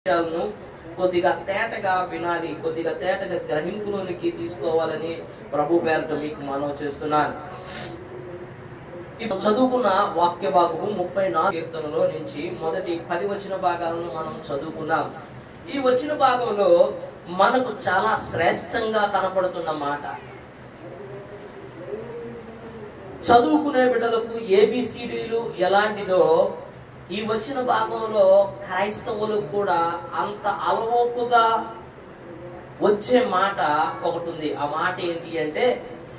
విషయాలను కొద్దిగా తేటగా వినాలి కొద్దిగా తేటగా గ్రహింపులోనికి తీసుకోవాలని ప్రభు పేరట మీకు మనవి చేస్తున్నాను ఇప్పుడు చదువుకున్న వాక్య భాగము ముప్పై నాలుగు కీర్తనలో నుంచి మొదటి పది వచ్చిన భాగాలను మనం చదువుకున్నాం ఈ వచ్చిన భాగంలో మనకు చాలా శ్రేష్టంగా కనపడుతున్న మాట చదువుకునే బిడ్డలకు ఏబిసిడీలు ఎలాంటిదో ఈ వచ్చిన భాగంలో క్రైస్తవులకు కూడా అంత అలవోపుగా వచ్చే మాట ఒకటి ఉంది ఆ మాట ఏంటి అంటే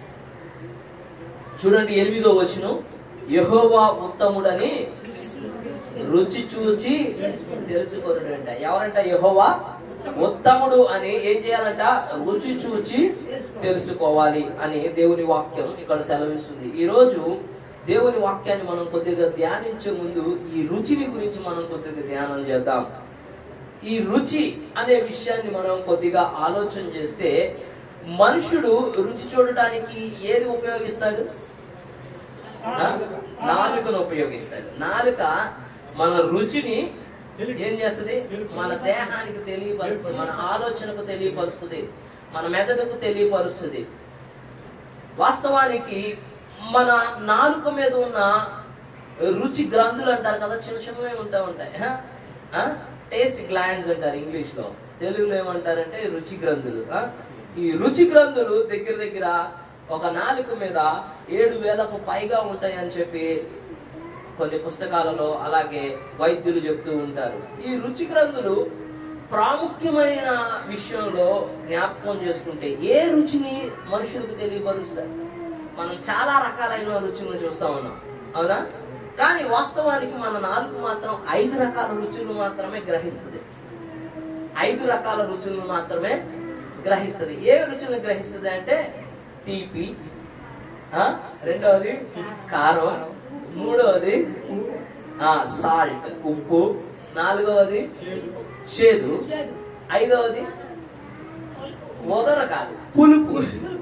చూడండి ఎనిమిదో వచనం యెహోవా ఉత్తముడని రుచి చూచి తెలుసుకొనుడు అంట ఎవరంట యెహోవా ఉత్తముడు అని ఏం చేయాలంట రుచి చూచి తెలుసుకోవాలి అని దేవుని వాక్యం ఇక్కడ సెలవిస్తుంది ఈ రోజు దేవుని వాక్యాన్ని మనం కొద్దిగా ధ్యానించే ముందు ఈ రుచిని గురించి మనం కొద్దిగా ధ్యానం చేద్దాం ఈ రుచి అనే విషయాన్ని మనం కొద్దిగా ఆలోచన చేస్తే మనుషుడు రుచి చూడటానికి ఏది ఉపయోగిస్తాడు ఆ? నాలుకను ఉపయోగిస్తాడు నాలుక మన రుచిని ఏం చేస్తుంది మన దేహానికి తెలియపరుస్తుంది మన ఆలోచనకు తెలియపరుస్తుంది మన మెదడుకు తెలియపరుస్తుంది వాస్తవానికి మన నాలుక మీద ఉన్న రుచి గ్రంథులు అంటారు కదా చిన్న చిన్నవి ఉంటా ఉంటాయి టేస్ట్ గ్లాండ్స్ అంటారు ఇంగ్లీష్ లో తెలుగులో ఏమంటారంటే రుచి గ్రంథులు ఆ? ఈ రుచి గ్రంథులు దగ్గర దగ్గర ఒక నాలుక మీద ఏడు వేలకు పైగా ఉంటాయి అని చెప్పి కొన్ని పుస్తకాలలో అలాగే వైద్యులు చెప్తూ ఉంటారు ఈ రుచి గ్రంథులు ప్రాముఖ్యమైన విషయంలో జ్ఞాపకం చేసుకుంటే ఏ రుచిని మనుషులకు తెలియపరుస్తారు మనం చాలా రకాలైన రుచులను చూస్తా ఉన్నాం అవునా కానీ వాస్తవానికి మన నాలుగు మాత్రం ఐదు రకాల రుచులు మాత్రమే గ్రహిస్తుంది ఐదు రకాల రుచులను మాత్రమే గ్రహిస్తుంది ఏ రుచులను గ్రహిస్తుంది అంటే తీపి ఆ, రెండవది కారం మూడవది సాల్ట్ ఉప్పు నాలుగవది చేదు ఐదవది వదర కాదు పులుపు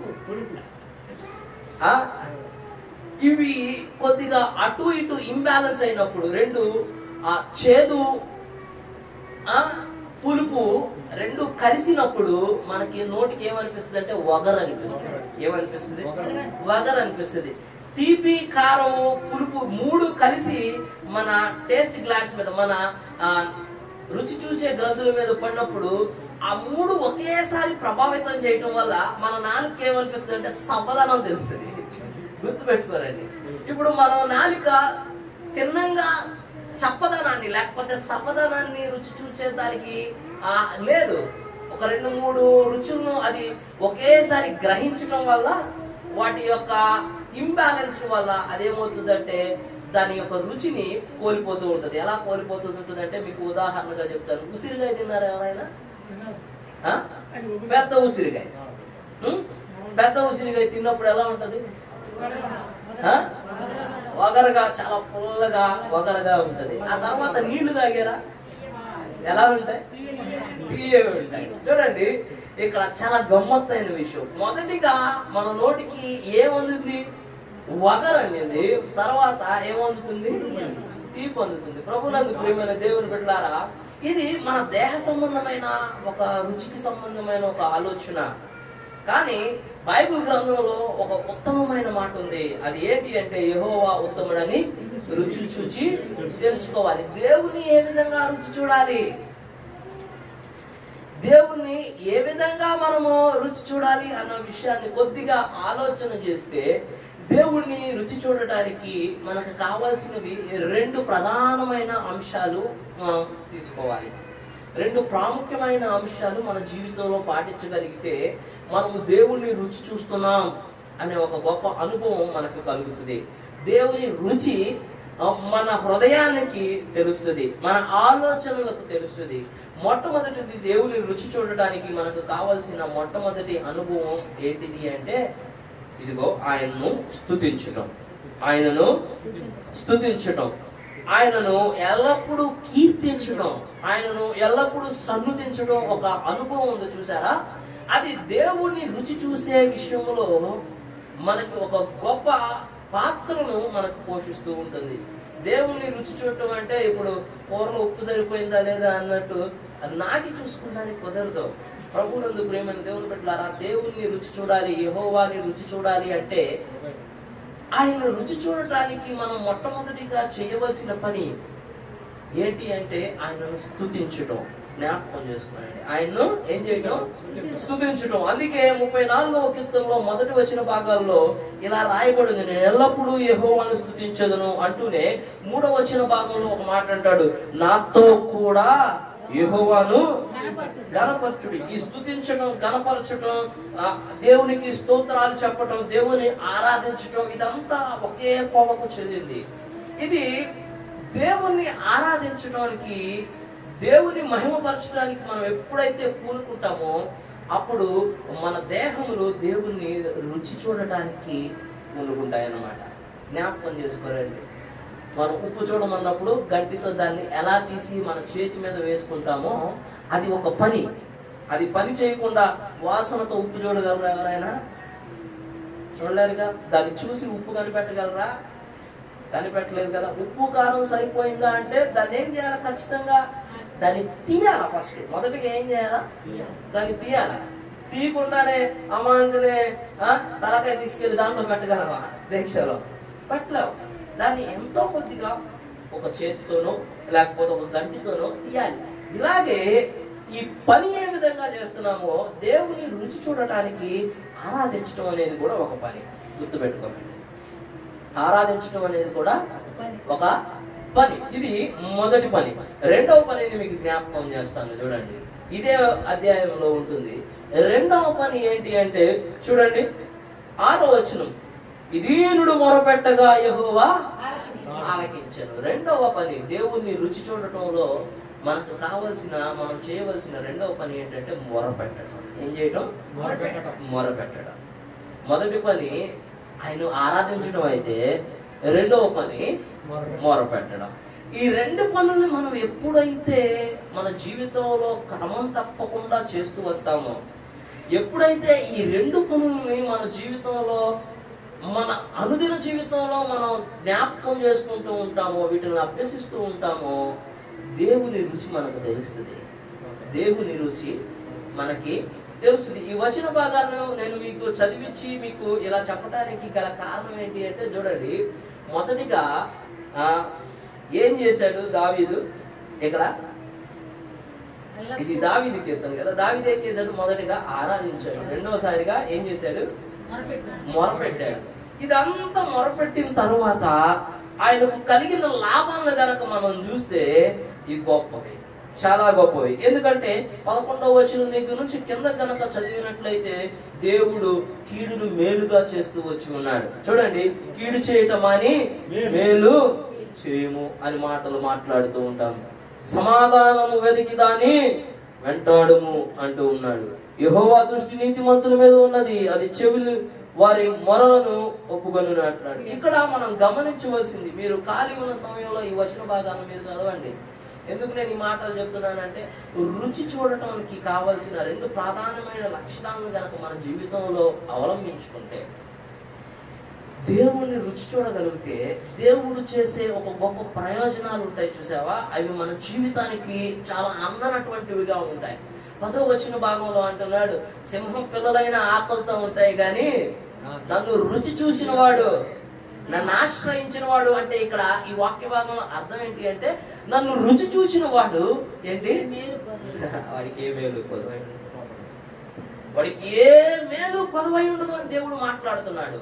ఆ, ఇవి కొద్దిగా అటు ఇటు ఇంబ్యాలెన్స్ అయినప్పుడు రెండు ఆ చేదు ఆ పులుపు రెండు కలిసినప్పుడు మనకి నోటికి ఏమనిపిస్తుంది అంటే వగర్ అనిపిస్తుంది ఏమనిపిస్తుంది వగర్ అనిపిస్తుంది తీపి కారం పులుపు మూడు కలిసి మన టేస్ట్ గ్లాండ్స్ మీద మన ఆ, రుచి చూసే గ్రంథుల మీద పడినప్పుడు ఆ మూడు ఒకేసారి ప్రభావితం చేయటం వల్ల మన నాలుగు ఏమనిపిస్తుంది అంటే సమాధానం తెలుస్తుంది గుర్తుపెట్టుకోరండి ఇప్పుడు మనం నాలుక తిన్నంగా చప్పదనాన్ని లేకపోతే సప్పదనాన్ని రుచి చూసేదానికి ఆ, లేదు ఒక రెండు మూడు రుచులను అది ఒకేసారి గ్రహించటం వల్ల వాటి యొక్క ఇంబ్యాలెన్స్ వల్ల అదేమవుతుందంటే దాని యొక్క రుచిని కోల్పోతూ ఉంటుంది ఎలా కోల్పోతూ ఉంటుంది అంటే మీకు ఉదాహరణగా చెప్తాను ఉసిరికాయ తిన్నారా ఎవరైనా ఆ? పెద్ద ఉసిరికాయ ఉం? పెద్ద ఉసిరికాయ తిన్నప్పుడు ఎలా ఉంటది ఆ? వగరగా చాలా పుల్లగా వగరగా ఉంటది ఆ తర్వాత నీళ్లు తాగారా ఎలా ఉంటాయి తీయగా ఉంటాయి చూడండి ఇక్కడ చాలా గమ్మత్తైన విషయం మొదటిగా మన నోటికి ఏమందుతుంది వగర్ అనేది తర్వాత ఏమందుతుంది తీపి అందుతుంది ప్రభునందు ప్రియమైన దేవుని బిడ్డలారా ఇది మన దేహ సంబంధమైన ఒక రుచికి సంబంధమైన ఒక ఆలోచన కానీ బైబిల్ గ్రంథంలో ఒక ఉత్తమమైన మాట ఉంది అది ఏంటి అంటే యెహోవా ఉత్తముడని రుచి చూచి తెలుసుకోవాలి దేవుని ఏ విధంగా రుచి చూడాలి దేవుణ్ణి ఏ విధంగా మనము రుచి చూడాలి అన్న విషయాన్ని కొద్దిగా ఆలోచన చేస్తే దేవుణ్ణి రుచి చూడటానికి మనకు కావాల్సినవి రెండు ప్రధానమైన అంశాలు మనం తీసుకోవాలి రెండు ప్రాముఖ్యమైన అంశాలు మన జీవితంలో పాటించగలిగితే మనము దేవుణ్ణి రుచి చూస్తున్నాం అనే ఒక గొప్ప అనుభవం మనకు కలుగుతుంది దేవుని రుచి ఆ, మన హృదయానికి తెలుస్తుంది మన ఆలోచనలకు తెలుస్తుంది మొట్టమొదటిది దేవుని రుచి చూడటానికి మనకు కావలసిన మొట్టమొదటి అనుభవం ఏంటిది అంటే ఇదిగో ఆయనను స్తుతించటం ఆయనను స్తుతించటం ఆయనను ఎల్లప్పుడూ కీర్తించడం ఆయనను ఎల్లప్పుడూ సన్నుతించడం ఒక అనుభవం ఉంది చూసారా అది దేవుణ్ణి రుచి చూసే విషయంలో మనకి ఒక గొప్ప పాత్రను మనకు పోషిస్తూ ఉంటుంది దేవుణ్ణి రుచి చూడటం అంటే ఇప్పుడు కూరలో ఉప్పు సరిపోయిందా లేదా అన్నట్టు అది నాకి చూసుకోవడానికి కుదరదు ప్రభునందు ప్రేమైన దేవుని పెట్టారా దేవుణ్ణి రుచి చూడాలి యెహోవాని రుచి చూడాలి అంటే ఆయన రుచి చూడటానికి మనం మొట్టమొదటిగా చేయవలసిన పని ఏంటి అంటే ఆయనను స్తుతించటం జ్ఞాపకం చేసుకోండి ఆయన్ను ఏం చేయటం స్తుతించటం అందుకే ముప్పై నాలుగవ కీర్తనలో మొదటి వచ్చిన భాగాల్లో ఇలా రాయబడింది నేను ఎల్లప్పుడూ యెహోవాను స్తుతించదును అంటూనే మూడవ వచ్చిన భాగంలో ఒక మాట అంటాడు నాతో కూడా యెహోవాను గణపరచుడు ఈ స్తుతించడం గణపరచడం ఆ, దేవునికి స్తోత్రాలు చెప్పటం దేవుని ఆరాధించటం ఇదంతా ఒకే కోవకు చెందింది ఇది దేవుణ్ణి ఆరాధించడానికి దేవుని మహిమపరచడానికి మనం ఎప్పుడైతే పూనుకుంటామో అప్పుడు మన దేహములు దేవుణ్ణి రుచి చూడటానికి పూనుకుంటాయి అన్నమాట జ్ఞాపకం చేసుకోరండి మనం ఉప్పు చూడమన్నప్పుడు గంటితో దాన్ని ఎలా తీసి మన చేతి మీద వేసుకుంటామో అది ఒక పని అది పని చేయకుండా వాసనతో ఉప్పు చూడగలరా ఎవరైనా చూడలేరుగా దాన్ని చూసి ఉప్పు కనిపెట్టగలరా కనిపెట్టలేదు కదా ఉప్పు కారం సరిపోయిందా అంటే దాన్ని ఏం చేయాలి ఖచ్చితంగా దాన్ని తీయాలా ఫస్ట్ మొదటిగా ఏం చేయాలా దాన్ని తీయాలా తీయకుండానే అమాంతనే ఆ, తలకాయ తీసుకెళ్లి దాంట్లో పెట్టగలవా దీక్షలో పెట్టలేవు దాన్ని ఎంతో కొద్దిగా ఒక చేతితోనో లేకపోతే ఒక గంటితోనో తీయాలి ఇలాగే ఈ పని ఏ విధంగా చేస్తున్నామో దేవుని రుచి చూడటానికి ఆరాధించడం అనేది కూడా ఒక పని గుర్తుపెట్టుకోండి ఆరాధించడం అనేది కూడా ఒక పని ఇది మొదటి పని రెండవ పనిని మీకు జ్ఞాపకం చేస్తాను చూడండి ఇదే అధ్యాయంలో ఉంటుంది రెండవ పని ఏంటి అంటే చూడండి ఆరో వచనం ఇదీనుడు మొరపెట్టగా యెహోవా ఆలకించను రెండవ పని దేవుణ్ణి రుచి చూడటంలో మనకు కావలసిన మనం చేయవలసిన రెండవ పని ఏంటంటే మొరపెట్టడం ఏం చేయటం మొరపెట్టడం మొదటి పని ఆయన ఆరాధించడం అయితే రెండవ పని మొరపెట్టడం ఈ రెండు పనుల్ని మనం ఎప్పుడైతే మన జీవితంలో క్రమం తప్పకుండా చేస్తూ వస్తామో ఎప్పుడైతే ఈ రెండు పనుల్ని మన జీవితంలో మన అనుదిన జీవితంలో మనం జ్ఞాపకం చేసుకుంటూ ఉంటామో వీటిని అభ్యసిస్తూ ఉంటామో దేవుని రుచి మనకు తెలుస్తుంది దేవుని రుచి మనకి తెలుస్తుంది ఈ వచన భాగాలను నేను మీకు చదివించి మీకు ఇలా చెప్పడానికి గల కారణం ఏంటి అంటే చూడండి మొదటిగా ఆ, ఏం చేశాడు దావీదు ఇక్కడ ఇది దావీది కీర్తన కదా దావీదు ఏం చేశాడు మొదటిగా ఆరాధించాడు రెండోసారిగా ఏం చేశాడు మొరపెట్టాడు ఇదంతా మొరపెట్టిన తరువాత ఆయనకు కలిగిన లాభాలను గనక మనం చూస్తే ఈ గొప్పవి చాలా గొప్పవి ఎందుకంటే పదకొండవ వచనం దగ్గర నుంచి కింద గనక చదివినట్లయితే దేవుడు కీడును మేలుగా చేస్తూ వచ్చి ఉన్నాడు చూడండి కీడు చేయటం అని మేలు చేయము అని మాటలు మాట్లాడుతూ ఉంటాం సమాధానము వెతికి దాన్ని వెంటాడుము అంటూ ఉన్నాడు యెహోవా దృష్టి నీతిమంతుల మీద ఉన్నది అది చెవులు వారి మొరలను ఒప్పుకొను అంటున్నాడు ఇక్కడ మనం గమనించవలసింది మీరు ఖాళీ ఉన్న సమయంలో ఈ వచన భాగాలను మీరు చదవండి ఎందుకు నేను ఈ మాటలు చెప్తున్నానంటే రుచి చూడటానికి కావలసిన రెండు ప్రధానమైన లక్షణాలను గనక మన జీవితంలో అవలంబించుకుంటే దేవుణ్ణి రుచి చూడగలిగితే దేవుడు చేసే ఒక గొప్ప ప్రయోజనాలు ఉంటాయి చూసావా అవి మన జీవితానికి చాలా అందనటువంటివిగా ఉంటాయి పదో వచ్చిన భాగంలో అంటున్నాడు సింహం పిల్లలైన ఆకలితో ఉంటాయి కానీ నన్ను రుచి చూసిన వాడు నన్ను ఆశ్రయించిన వాడు అంటే ఇక్కడ ఈ వాక్య భాగంలో అర్థం ఏంటి అంటే నన్ను రుచి చూసిన వాడు ఏంటి వాడికి ఏ మేలు కొదవై ఉండదు వాడికి ఏ మేలు కొదవై ఉండదు అని దేవుడు మాట్లాడుతున్నాడు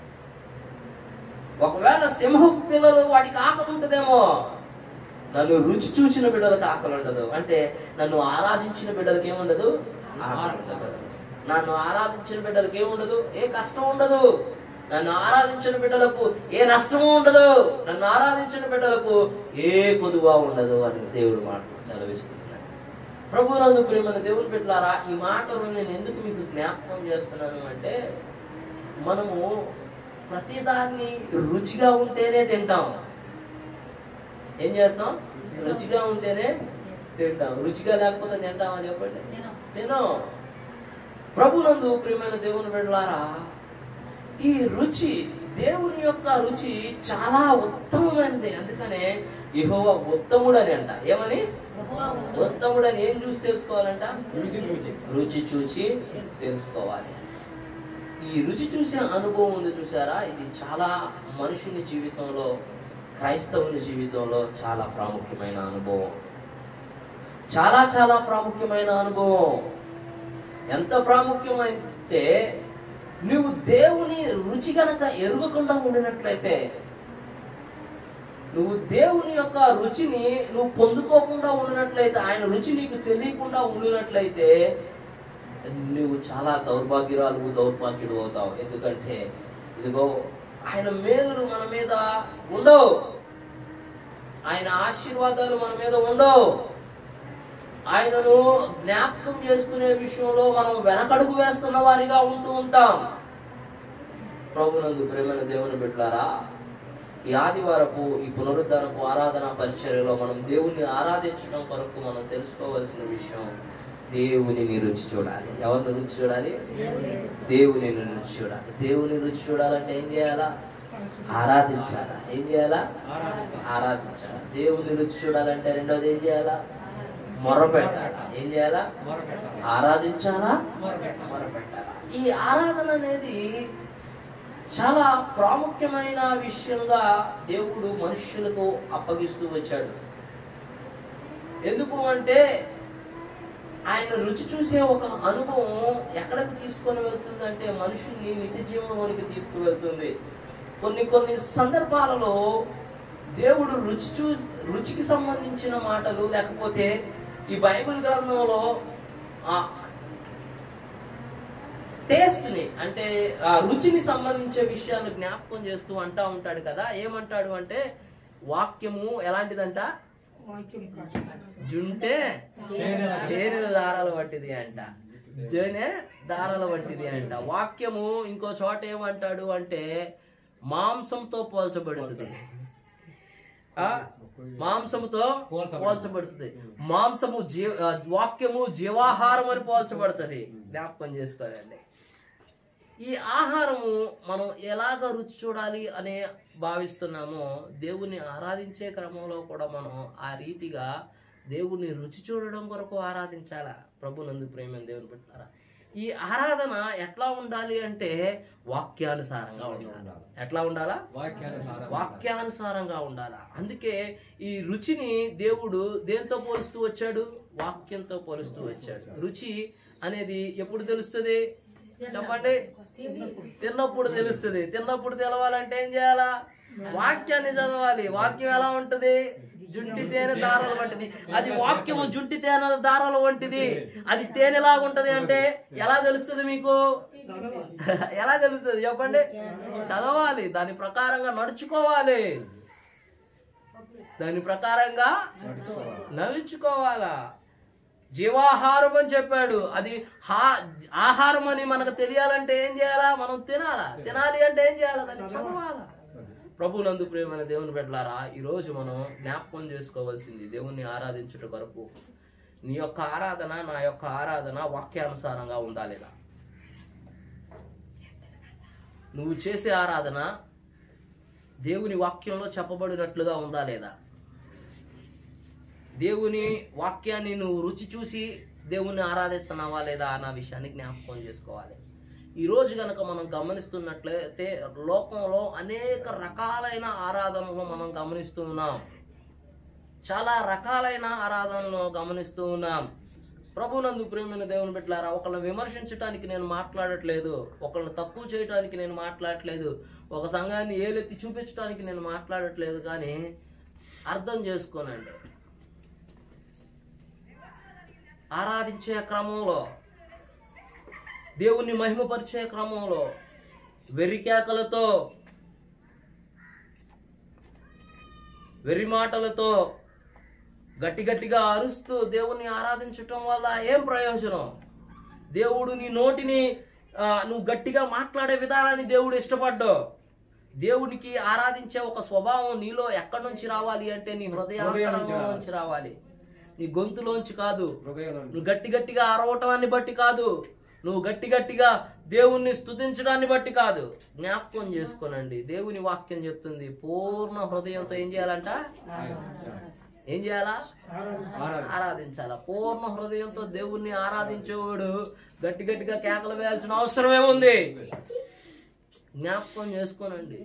ఒకవేళ సింహపు పిల్లలు వాడికి ఆకలి ఉంటుందేమో నన్ను రుచి చూసిన బిడ్డలకు ఆకలి ఉండదు అంటే నన్ను ఆరాధించిన బిడ్డలకి ఏముండదు ఆకలి ఉండదు నన్ను ఆరాధించిన బిడ్డలకి ఏముండదు ఏ కష్టం ఉండదు నన్ను ఆరాధించిన బిడ్డలకు ఏ నష్టము ఉండదు నన్ను ఆరాధించిన బిడ్డలకు ఏ కొదువా ఉండదు అని దేవుడు మాట సెలవిస్తున్నాడు ప్రభు నందు ప్రేమను దేవుని బిడ్డలారా ఈ మాటలు నేను ఎందుకు మీకు జ్ఞాపకం చేస్తున్నాను అంటే మనము ప్రతిదాన్ని రుచిగా ఉంటేనే తింటాం ఏం చేస్తాం రుచిగా ఉంటేనే తింటాం రుచిగా లేకపోతే తింటామా చెప్పండి తినం. తినం ప్రభునందు ప్రియమైన దేవుని బిడ్డలారా ఈ రుచి దేవుని యొక్క రుచి చాలా ఉత్తమమైనది అందుకనే యెహోవ ఉత్తముడు అని అంట ఏమని ఉత్తముడు అని ఏం చూసి తెలుసుకోవాలంట రుచి చూసి. రుచి చూసి తెలుసుకోవాలి ఈ రుచి చూసే అనుభవం ఉంది చూసారా ఇది చాలా మనుషుని జీవితంలో క్రైస్తవుని జీవితంలో చాలా ప్రాముఖ్యమైన అనుభవం చాలా చాలా ప్రాముఖ్యమైన అనుభవం ఎంత ప్రాముఖ్యమైతే నువ్వు దేవుని రుచి గనక ఎరుగకుండా ఉండినట్లయితే నువ్వు దేవుని యొక్క రుచిని నువ్వు పొందుకోకుండా ఉండినట్లయితే ఆయన రుచి నీకు తెలియకుండా ఉండినట్లయితే నువ్వు చాలా దౌర్భాగ్యురాలు దౌర్భాగ్యుడు అవుతావు ఎందుకంటే ఇదిగో ఆయన మేలులు మన మీద ఉండవు ఆయన ఆశీర్వాదాలు మన మీద ఉండవు ఆయనను జ్ఞాపకం చేసుకునే విషయంలో మనం వెనకడుగు వేస్తున్న వారిగా ఉంటూ ఉంటాం ప్రభునందు ప్రేమైన దేవుని బిడ్డారా ఈ ఆదివారపు ఈ పునరుద్ధరణపు ఆరాధన పరిచర్యలో మనం దేవుని ఆరాధించడం కొరకు మనం తెలుసుకోవాల్సిన విషయం దేవుని రుచి చూడాలి ఎవరిని రుచి చూడాలి దేవుని రుచి చూడాలి దేవుని రుచి చూడాలంటే ఏం చేయాలా ఆరాధించాలా ఏం చేయాలా ఆరాధన. ఆరాధించాలా దేవుని రుచి చూడాలంటే రెండోది ఏం చేయాలా మొర్ర పెట్టాలా ఏం చేయాలా మొరపెట్టాలి. ఆరాధించాలా మొరపెట్టాలి. మొరపెట్టాలా ఈ ఆరాధన అనేది చాలా ప్రాముఖ్యమైన విషయంగా దేవుడు మనుష్యులకు అప్పగిస్తూ వచ్చాడు ఎందుకు అంటే ఆయన రుచి చూసే ఒక అనుభవం ఎక్కడికి తీసుకొని వెళ్తుందంటే మనుషుల్ని నిత్య జీవంలోనికి తీసుకువెళ్తుంది కొన్ని కొన్ని సందర్భాలలో దేవుడు రుచి చూ రుచికి సంబంధించిన మాటలు లేకపోతే ఈ బైబిల్ గ్రంథంలో ఆ టేస్ట్ ని అంటే ఆ రుచిని సంబంధించే విషయాలు జ్ఞాపకం చేస్తూ అంటా ఉంటాడు కదా ఏమంటాడు అంటే వాక్యము ఎలాంటిదంట జుంటే తేనెల దారాల వంటిది అంట జనే దారాల వంటిది అంట వాక్యము ఇంకో చోట ఏమంటాడు అంటే మాంసంతో పోల్చబడుతుంది ఆ మాంసముతో పోల్చబడుతుంది మాంసము జీ ఆ, వాక్యము జీవాహారం అని పోల్చబడుతుంది జ్ఞాపకం చేసుకోవాలండి ఈ ఆహారము మనం ఎలాగ రుచి చూడాలి అనే భావిస్తున్నామో దేవుని ఆరాధించే క్రమంలో కూడా మనం ఆ రీతిగా దేవుని రుచి చూడడం కొరకు ఆరాధించాలా ప్రభునందు ప్రేమ దేవుని పెట్టారా ఈ ఆరాధన ఎట్లా ఉండాలి అంటే వాక్యానుసారంగా ఉండాలి ఎట్లా ఉండాలా వాక్యానుసారం. వాక్యానుసారంగా ఉండాలా అందుకే ఈ రుచిని దేవుడు దేంతో పోలుస్తూ వచ్చాడు వాక్యంతో పోలుస్తూ వచ్చాడు రుచి అనేది ఎప్పుడు తెలుస్తుంది చెప్పండి తిన్నప్పుడు తెలుస్తుంది తిన్నప్పుడు తెలవాలంటే ఏం చేయాలా వాక్యాన్ని చదవాలి వాక్యం ఎలా ఉంటది జుంటి తేనె దారాల వంటిది అది వాక్యము జుంటి తేనె దారాల వంటిది అది తేనెలాగా ఉంటది అంటే ఎలా తెలుస్తుంది మీకు ఎలా తెలుస్తుంది చెప్పండి చదవాలి దాని ప్రకారంగా నడుచుకోవాలి దాని ప్రకారంగా నడుచుకోవాలా జీవాహారం అని చెప్పాడు అది హా ఆహారం అని మనకు తెలియాలంటే ఏం చేయాలా మనం తినాలా తినాలి అంటే ఏం చేయాలా దాన్ని చదవాలా ప్రభు నందు ప్రేమైన దేవుని పెట్టారా ఈరోజు మనం జ్ఞాపకం చేసుకోవాల్సింది దేవుణ్ణి ఆరాధించుట కొరకు నీ యొక్క ఆరాధన నా యొక్క ఆరాధన వాక్యానుసారంగా ఉందా లేదా నువ్వు చేసే ఆరాధన దేవుని వాక్యంలో చెప్పబడినట్లుగా ఉందా లేదా దేవుని వాక్యాన్ని నువ్వు రుచి చూసి దేవుణ్ణి ఆరాధిస్తున్నావా లేదా అన్న విషయాన్ని జ్ఞాపకం చేసుకోవాలి ఈ రోజు గనక మనం గమనిస్తున్నట్లయితే లోకంలో అనేక రకాలైన ఆరాధనలు మనం గమనిస్తూ ఉన్నాం చాలా రకాలైన ఆరాధనలు గమనిస్తూ ఉన్నాం ప్రభునందు ప్రేమైన దేవుని బిడ్డలారా ఒకళ్ళని విమర్శించడానికి నేను మాట్లాడట్లేదు ఒకళ్ళని తక్కువ చేయడానికి నేను మాట్లాడట్లేదు ఒక సంఘాన్ని ఏలెత్తి చూపించడానికి నేను మాట్లాడట్లేదు కానీ అర్థం చేసుకోనండి ఆరాధించే క్రమంలో దేవుణ్ణి మహిమపరిచే క్రమంలో వెర్రికేకలతో వెర్రి మాటలతో గట్టి గట్టిగా అరుస్తూ దేవుణ్ణి ఆరాధించటం వల్ల ఏం ప్రయోజనం దేవుడు నీ నోటిని ఆ, నువ్వు గట్టిగా మాట్లాడే విధానాన్ని దేవుడు ఇష్టపడ్డావు దేవునికి ఆరాధించే ఒక స్వభావం నీలో ఎక్కడి నుంచి రావాలి అంటే నీ హృదయాంతరంలో నుంచి రావాలి నీ గొంతులోంచి కాదు హృదయంలో నువ్వు గట్టి గట్టిగా అరవటాన్ని బట్టి కాదు నువ్వు గట్టి గట్టిగా దేవుణ్ణి స్తుతించడాన్ని బట్టి కాదు జ్ఞాపకం చేసుకోనండి దేవుని వాక్యం చెప్తుంది పూర్ణ హృదయంతో ఏం చేయాలంట ఏం చేయాలా ఆరాధించాలా పూర్ణ హృదయంతో దేవుణ్ణి ఆరాధించేవాడు గట్టి గట్టిగా కేకలు వేయాల్సిన అవసరం ఏముంది జ్ఞాపకం చేసుకోనండి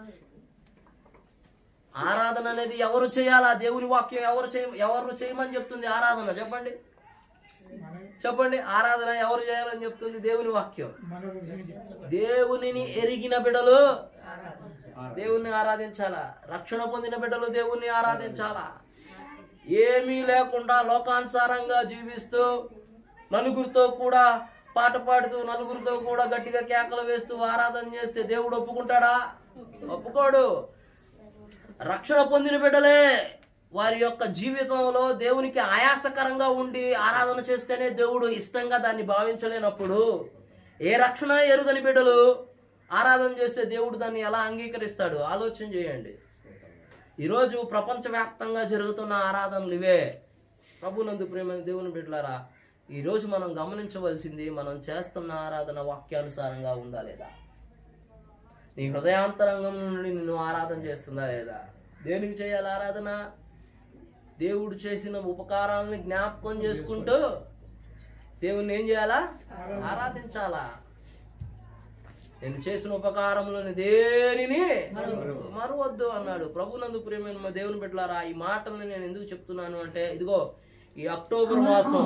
ఆరాధన అనేది ఎవరు చేయాలా దేవుని వాక్యం ఎవరు చేయ ఎవరు చేయమని చెప్తుంది ఆరాధన చెప్పండి చెప్పండి ఆరాధన ఎవరు చేయాలని చెప్తుంది దేవుని వాక్యం దేవునిని ఎరిగిన బిడలు దేవుణ్ణి ఆరాధించాలా రక్షణ పొందిన బిడ్డలు దేవుణ్ణి ఆరాధించాలా ఏమీ లేకుండా లోకానుసారంగా జీవిస్తూ నలుగురితో కూడా పాట పాడుతూ నలుగురితో కూడా గట్టిగా కేకలు వేస్తూ ఆరాధన చేస్తే దేవుడు ఒప్పుకుంటాడా ఒప్పుకోడు రక్షణ పొందిన బిడ్డలే వారి యొక్క జీవితంలో దేవునికి ఆయాసకరంగా ఉండి ఆరాధన చేస్తేనే దేవుడు ఇష్టంగా దాన్ని భావించలేనప్పుడు ఏ రక్షణ ఎరుగని బిడ్డలు ఆరాధన చేస్తే దేవుడు దాన్ని ఎలా అంగీకరిస్తాడు ఆలోచన చేయండి ఈరోజు ప్రపంచవ్యాప్తంగా జరుగుతున్న ఆరాధనలు ఇవే ప్రభునందు ప్రేమ దేవుని బిడ్డలారా ఈరోజు మనం గమనించవలసింది మనం చేస్తున్న ఆరాధన వాక్యానుసారంగా ఉందా లేదా నీ హృదయాంతరంగం నుండి నిన్ను ఆరాధన చేస్తుందా లేదా దేనికి చేయాలి ఆరాధన దేవుడు చేసిన ఉపకారాలను జ్ఞాపకం చేసుకుంటూ దేవుణ్ణి ఏం చేయాలా ఆరాధించాలా నేను చేసిన ఉపకారములను దేనిని మరవద్దు అన్నాడు ప్రభునందు ప్రేమైన మా దేవుని బిడ్డలారా ఈ మాటలను నేను ఎందుకు చెప్తున్నాను అంటే ఇదిగో ఈ అక్టోబర్ మాసం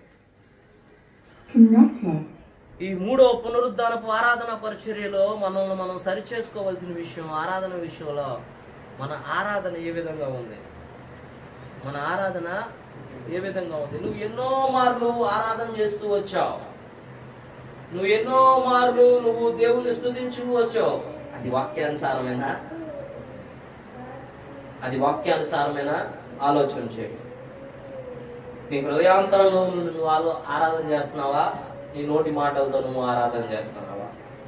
Connected. ఈ మూడో పునరుద్ధానపు ఆరాధన పరిచర్యలో మనల్ని మనం సరి చేసుకోవాల్సిన విషయం ఆరాధన విషయంలో మన ఆరాధన ఏ విధంగా ఉంది మన ఆరాధన ఏ విధంగా ఉంది నువ్వు ఎన్నో మార్లు ఆరాధన చేస్తూ వచ్చావు నువ్వు ఎన్నో మార్లు నువ్వు దేవుని స్తుతించు వచ్చావు అది వాక్యానుసారమేనా అది వాక్యానుసారమేనా ఆలోచన చేయి నీ హృదయాంతరంలో నుండి నువ్వు ఆలో- ఆరాధన చేస్తున్నావా నీ నోటి మాటలతో నువ్వు ఆరాధన చేస్తున్నావా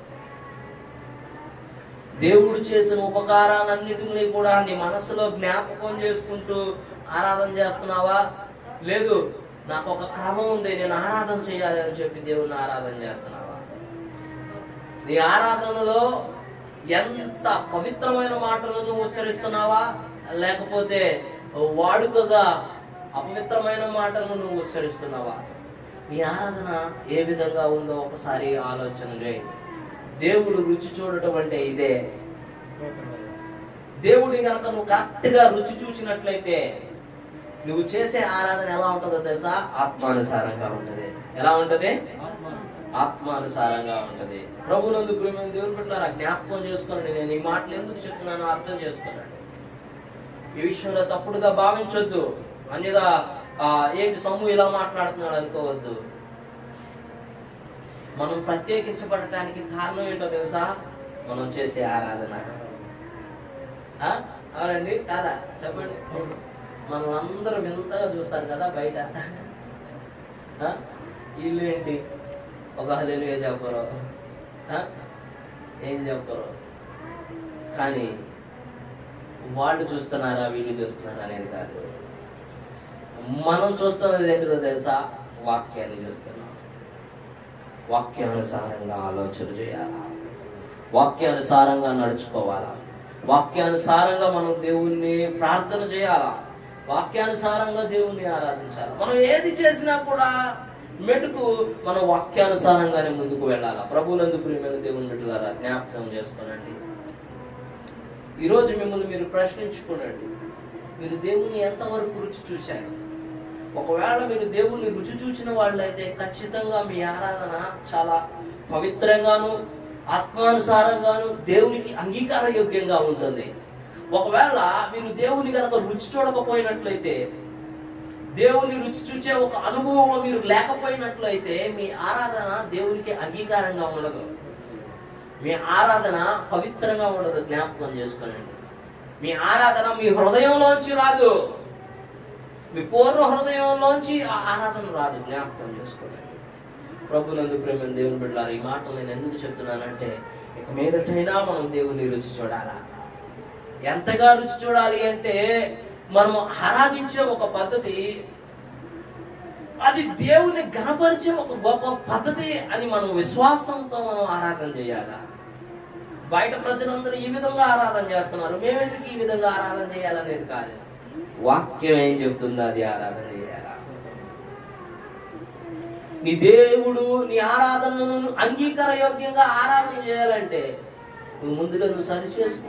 దేవుడు చేసిన ఉపకారాలన్నిటిని కూడా నీ మనసులో జ్ఞాపకం చేసుకుంటూ ఆరాధన చేస్తున్నావా లేదు నాకు ఒక క్రమం ఉంది నేను ఆరాధన చేయాలి అని చెప్పి దేవుణ్ణి ఆరాధన చేస్తున్నావా నీ ఆరాధనలో ఎంత పవిత్రమైన మాటలను ఉచ్చరిస్తున్నావా లేకపోతే వాడుకగా అపవిత్రమైన మాటలను నువ్వు ఉచ్చరిస్తున్నావా నీ ఆరాధన ఏ విధంగా ఉందో ఒకసారి ఆలోచన చేయి దేవుడు రుచి చూడటం అంటే ఇదే దేవుడి కనుక నువ్వు కరెక్ట్ గా రుచి చూసినట్లయితే నువ్వు చేసే ఆరాధన ఎలా ఉంటుందో తెలుసా ఆత్మానుసారంగా ఉంటది ఎలా ఉంటది ఆత్మానుసారంగా ఉంటది ప్రభునందు ప్రేమ దేవుని పెట్టారా జ్ఞాపకం చేసుకోండి నేను ఈ మాటలు ఎందుకు చెప్తున్నానో అర్థం చేసుకోనండి ఈ విషయంలో తప్పుడుగా భావించొద్దు అన్యదా ఆ, ఏంటి సమ్ము ఇలా మాట్లాడుతున్నాడు అనుకోవద్దు మనం ప్రత్యేకించబడటానికి కారణం ఏంటో తెలుసా మనం చేసే ఆరాధన ఆ? అవునండి కాదా చెప్పండి మనం అందరూ వింతగా చూస్తారు కదా బయట ఆ? వీళ్ళు ఏంటి ఒక హల్లెలూయా చెప్పరు ఆ? ఏం చెప్పరు కానీ వాళ్ళు చూస్తున్నారా వీళ్ళు చూస్తున్నారా అనేది కాదు మనం చూస్తున్నది ఏంటిదో తెలుసా వాక్యాన్ని చూస్తున్నాం వాక్యానుసారంగా ఆలోచన చేయాలా వాక్యానుసారంగా నడుచుకోవాలా వాక్యానుసారంగా మనం దేవుణ్ణి ప్రార్థన చేయాలా వాక్యానుసారంగా దేవుణ్ణి ఆరాధించాలి మనం ఏది చేసినా కూడా మెటుకు మనం వాక్యానుసారంగానే ముందుకు వెళ్ళాలా ప్రభునందు ప్రియమైన దేవుని బిడ్డలారా జ్ఞాపకం చేసుకోనండి ఈరోజు మిమ్మల్ని మీరు ప్రశ్నించుకోనండి మీరు దేవుణ్ణి ఎంతవరకు రుచి చూశారు ఒకవేళ మీరు దేవుణ్ణి రుచి చూసిన వాళ్ళైతే ఖచ్చితంగా మీ ఆరాధన చాలా పవిత్రంగాను ఆత్మానుసారంగాను దేవునికి అంగీకార యోగ్యంగా ఉంటుంది ఒకవేళ మీరు దేవుని కనుక రుచి చూడకపోయినట్లయితే దేవుని రుచి చూసే ఒక అనుభవంలో మీరు లేకపోయినట్లయితే మీ ఆరాధన దేవునికి అంగీకారంగా ఉండదు మీ ఆరాధన పవిత్రంగా ఉండదు జ్ఞాపకం చేసుకోనండి మీ ఆరాధన మీ హృదయంలోంచి రాదు మీ పూర్ణ హృదయంలోంచి ఆ ఆరాధన రాదు జ్ఞాపకం చేసుకోండి ప్రభునందు ప్రేమ దేవుని బిడ్డలారు ఈ మాటలు నేను ఎందుకు చెప్తున్నానంటే ఇక మీదటైనా మనం దేవుని రుచి చూడాలా ఎంతగా రుచి చూడాలి అంటే మనము ఆరాధించే ఒక పద్ధతి అది దేవుని గణపరిచే ఒక గొప్ప పద్ధతి అని మనం విశ్వాసంతో మనం ఆరాధన చేయాలా బయట ప్రజలందరూ ఈ విధంగా ఆరాధన చేస్తున్నారు మేమెందుకు ఈ విధంగా ఆరాధన చేయాలనేది కాదు వాక్యం ఏం చెబుతుందో అది ఆరాధన చేయాలా నీ దేవుడు నీ ఆరాధనను అంగీకారయోగ్యంగా ఆరాధన చేయాలంటే నువ్వు ముందుగా నువ్వు సరి చేసుకో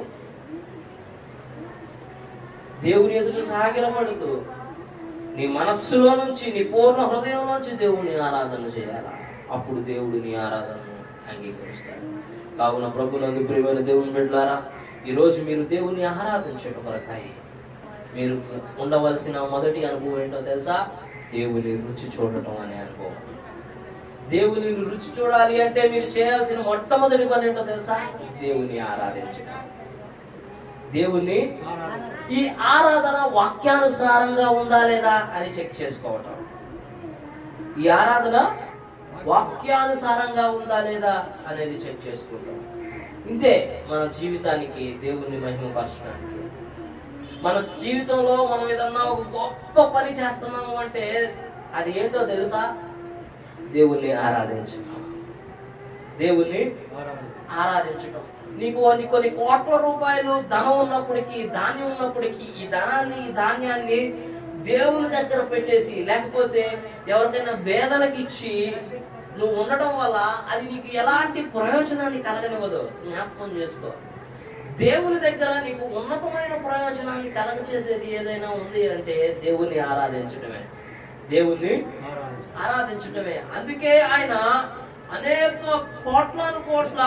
దేవుని ఎదుట సాగిలపడుతూ నీ మనస్సులో నుంచి నీ పూర్ణ హృదయం నుంచి దేవుని ఆరాధన చేయాలా అప్పుడు దేవుడు నీ ఆరాధనను అంగీకరిస్తాడు కావున ప్రభునందు ప్రియమైన దేవుని బిడ్డారా ఈరోజు మీరు దేవుని ఆరాధించడం కొరకాయి మీరు ఉండవలసిన మొదటి అనుభవం ఏంటో తెలుసా దేవుని రుచి చూడటం అనే అనుభవం దేవుని రుచి చూడాలి అంటే మీరు చేయాల్సిన మొట్టమొదటి పని ఏంటో తెలుసా దేవుని ఆరాధించడం దేవుణ్ణి ఈ ఆరాధన వాక్యానుసారంగా ఉందా లేదా అని చెక్ చేసుకోవటం ఈ ఆరాధన వాక్యానుసారంగా ఉందా లేదా అనేది చెక్ చేసుకుంటాం ఇంతే మన జీవితానికి దేవుణ్ణి మహిమపరచడానికి మన జీవితంలో మనం ఏదన్నా ఒక గొప్ప పని చేస్తున్నాము అంటే అది ఏంటో తెలుసా దేవుణ్ణి ఆరాధించటం దేవుణ్ణి ఆరాధించటం నీకు కొన్ని కొన్ని కోట్ల రూపాయలు ధనం ఉన్నప్పటికీ ధాన్యం ఉన్నప్పటికీ ఈ ధనాన్ని ఈ ధాన్యాన్ని దేవుని దగ్గర పెట్టేసి లేకపోతే ఎవరికైనా పేదలకు ఇచ్చి నువ్వు ఉండటం వల్ల అది నీకు ఎలాంటి ప్రయోజనాన్ని కలగనివ్వదు జ్ఞాపకం చేసుకో దేవుని దగ్గర నీకు ఉన్నతమైన ప్రయోజనాన్ని కలగచేసేది ఏదైనా ఉంది అంటే దేవుని ఆరాధించటమే దేవుణ్ణి ఆరాధించటమే అందుకే ఆయన అనేక కోట్లాను కోట్ల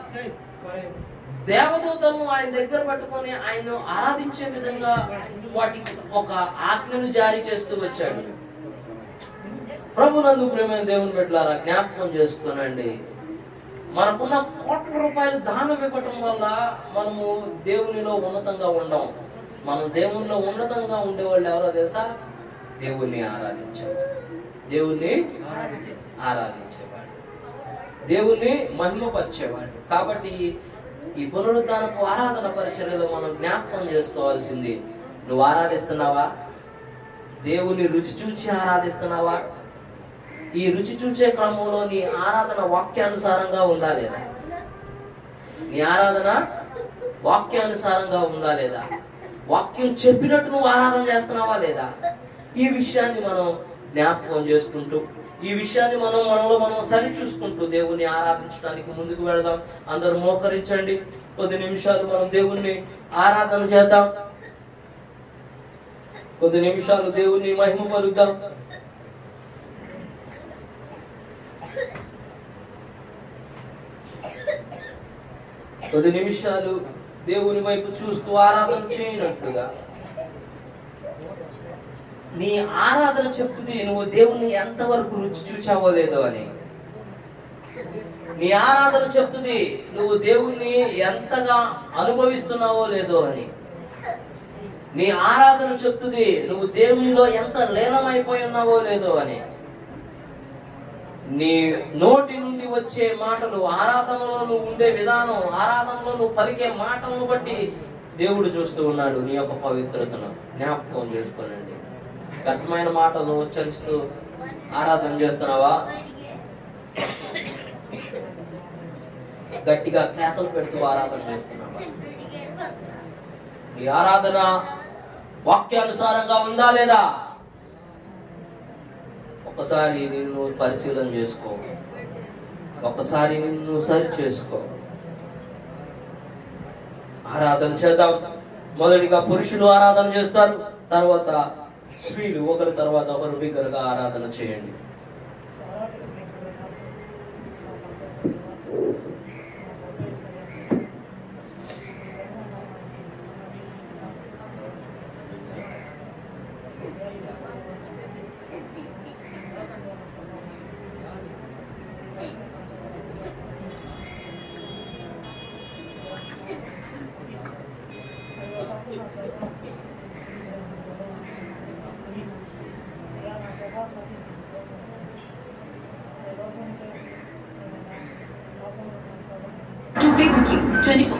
దేవదూతలను ఆయన దగ్గర పెట్టుకొని ఆయన ఆరాధించే విధంగా వాటికి ఒక ఆజ్ఞను జారీ చేస్తూ వచ్చాడు ప్రభునందు ప్రేమైన దేవుని పెట్టారా జ్ఞాపకం చేసుకోనండి మనకున్న కోట్ల రూపాయలు దానం ఇవ్వటం వల్ల మనము దేవునిలో ఉన్నతంగా ఉండం మనం దేవునిలో ఉన్నతంగా ఉండేవాళ్ళు ఎవరో తెలుసా దేవుణ్ణి ఆరాధించేవాడు దేవుణ్ణి ఆరాధించేవాడు దేవుణ్ణి మహిమపరిచేవాడు కాబట్టి ఈ పునరుద్ధానపు ఆరాధన పరిచర్యలో మనం జ్ఞాపకం చేసుకోవాల్సింది నువ్వు ఆరాధిస్తున్నావా దేవుని రుచి చూచి ఆరాధిస్తున్నావా ఈ రుచి చూచే క్రమంలో నీ ఆరాధన వాక్యానుసారంగా ఉందా లేదా నీ ఆరాధన వాక్యానుసారంగా ఉందా లేదా వాక్యం చెప్పినట్టు నువ్వు ఆరాధన చేస్తున్నావా లేదా ఈ విషయాన్ని మనం జ్ఞాపకం చేసుకుంటూ ఈ విషయాన్ని మనం మనలో మనం సరి చూసుకుంటూ దేవుణ్ణి ఆరాధించడానికి ముందుకు వెళదాం అందరూ మోకరించండి కొద్ది నిమిషాలు మనం దేవుణ్ణి ఆరాధన చేద్దాం కొద్ది నిమిషాలు దేవుణ్ణి మహిమ పలుద్దాం కొద్ది నిమిషాలు దేవుని వైపు చూస్తూ ఆరాధన చేయనట్లుగా నీ ఆరాధన చెప్తుంది నువ్వు దేవుణ్ణి ఎంతవరకు రుచి చూచావో లేదో అని నీ ఆరాధన చెప్తుంది నువ్వు దేవుణ్ణి ఎంతగా అనుభవిస్తున్నావో లేదో అని నీ ఆరాధన చెప్తుంది నువ్వు దేవునిలో ఎంత లీనమైపోయి ఉన్నావో లేదో అని నీ నోటి నుండి వచ్చే మాటలు ఆరాధనలో నువ్వు ఉండే విధానం ఆరాధనలో నువ్వు పలికే మాటలను బట్టి దేవుడు చూస్తూ ఉన్నాడు నీ యొక్క పవిత్రతను జ్ఞాపకం చేసుకోనండి కఠినమైన మాటలు ఉచ్చరిస్తూ ఆరాధన చేస్తున్నావా గట్టిగా కేకలు పెడుతూ ఆరాధన చేస్తున్నావా నీ ఆరాధన వాక్యానుసారంగా ఉందా లేదా ఒక్కసారి నిన్ను పరిశీలన చేసుకో ఒక్కసారి నిన్ను సరి చేసుకో ఆరాధన చేద్దాం మొదటిగా పురుషులు ఆరాధన చేస్తారు తర్వాత స్త్రీలు ఒకరి తర్వాత ఒకరు బిగ్గరగా ఆరాధన చేయండి Two plates of cake, 24.